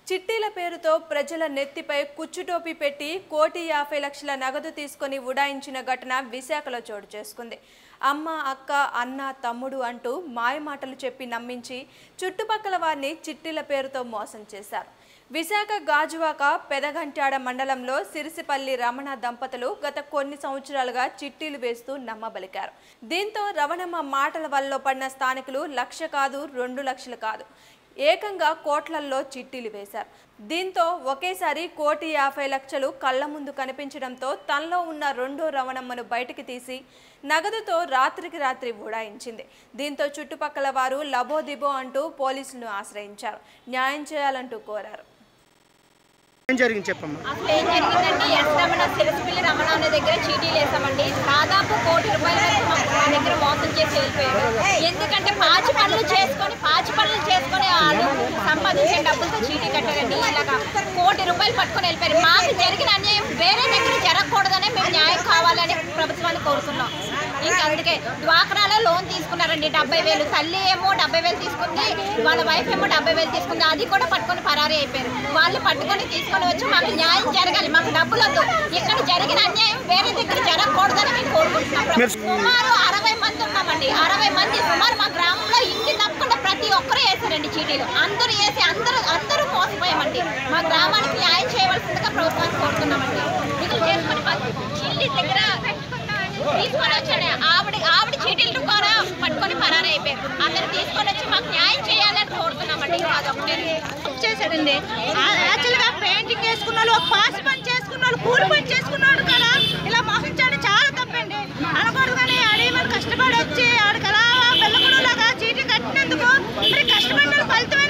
చిట్టీల పేరుతో ప్రజల నెత్తిపై కుచ్చుటోపీ పెట్టి కోటి యాభై లక్షల నగదు తీసుకొని ఉడాయించిన ఘటన విశాఖలో చోటు చేసుకుంది అమ్మ అక్క అన్న తమ్ముడు అంటూ మాయమాటలు చెప్పి నమ్మించి చుట్టుపక్కల వారిని చిట్టీల పేరుతో మోసం చేశారు విశాఖ గాజువాక పెదగంట్యాడ మండలంలో సిరిసిపల్లి రమణ దంపతులు గత కొన్ని సంవత్సరాలుగా చిట్టీలు వేస్తూ నమ్మబలికారు దీంతో రమణమ్మ మాటల వల్ల పడిన స్థానికులు లక్ష కాదు రెండు లక్షలు కాదు ఏకంగా కోట్లల్లో చిట్టీలు వేశారు దీంతో ఒకేసారి కోటి యాభై లక్షలు కళ్ళ ముందు కనిపించడంతో తనలో ఉన్న రెండో రవణమ్మను బయటికి తీసి నగదుతో రాత్రికి రాత్రి ఉడాయించింది దీంతో చుట్టుపక్కల వారు లబోదిబో అంటూ పోలీసులను ఆశ్రయించారు న్యాయం చేయాలంటూ కోరారు ఏం జరిగింది చెప్పమ్మా అసలు ఏం జరిగిందంటే ఎస్ రమణ సిరసిపల్లి రమణ అనే దగ్గర చీటీలు వేసామండి దాదాపు కోటి రూపాయల వరకు మాకు మా దగ్గర మోసం చేసి వెళ్ళిపోయారు ఎందుకంటే పాచి పనులు చేసుకొని పాచి పనులు చేసుకొని వాళ్ళు సంపాదించే డబ్బులతో చీటీ కట్టారండి ఇలాగా కోటి రూపాయలు పట్టుకొని వెళ్ళిపోయారు మాకు జరిగిన అన్యాయం వేరే దగ్గర జరగకూడదనే మేము న్యాయం కావాలని ప్రభుత్వాన్ని కోరుతున్నాం ఇంకా అందుకే డ్వాక్రాలో లోన్ తీసుకున్నారండి డెబ్బై వేలు తల్లి ఏమో డెబ్బై వేలు తీసుకుంది వాళ్ళ వైఫ్ ఏమో డెబ్బై వేలు తీసుకుంది అది కూడా పట్టుకొని పరారీ అయిపోయారు వాళ్ళు పట్టుకొని తీసుకొని వచ్చి మాకు న్యాయం జరగాలి మాకు డబ్బులు వద్దు ఇక్కడ జరిగిన అన్యాయం వేరే దగ్గర జరగకూడదని మేము కోరుకుంటున్నాం మీరు- సుమారు అరవై మంది ఉన్నామండి అరవై మంది సుమారు మా గ్రామంలో ఇంటి తప్పకుండా ప్రతి ఒక్కరూ వేసారండి చీటీలు అందరూ వేసి అందరూ అందరూ మోసపోయామండి మా గ్రామానికి న్యాయం చేయవలసిందిగా ప్రభుత్వాన్ని కోరుతున్నామండి ఇది చేసుకొని మా ఇల్లు దగ్గర తీసుకొని వచ్చాడు ఆవిడ ఆవిడ చీటీలు కూడా పట్టుకొని పరారీ అయిపోయారు అందరు తీసుకొని వచ్చి మాకు న్యాయం చేయాలని కోరుతున్నామండి అదొకటే చేశాడండి యాక్చువల్ గా పెయింటింగ్ చేసుకున్న వాళ్ళు పాస్ పని చేసుకున్న వాళ్ళు కూలి పని చేసుకున్న వాళ్ళు కదా ఇలా మోసం చేయడం చాలా తప్పండి అనకూడదు కానీ అడిగి మరి కష్టపడి వచ్చి ఆడికి అలా వెళ్ళకూడదు లాగా చీటీ కట్టినందుకు మరి కష్టపడిన వాళ్ళ ఫలితం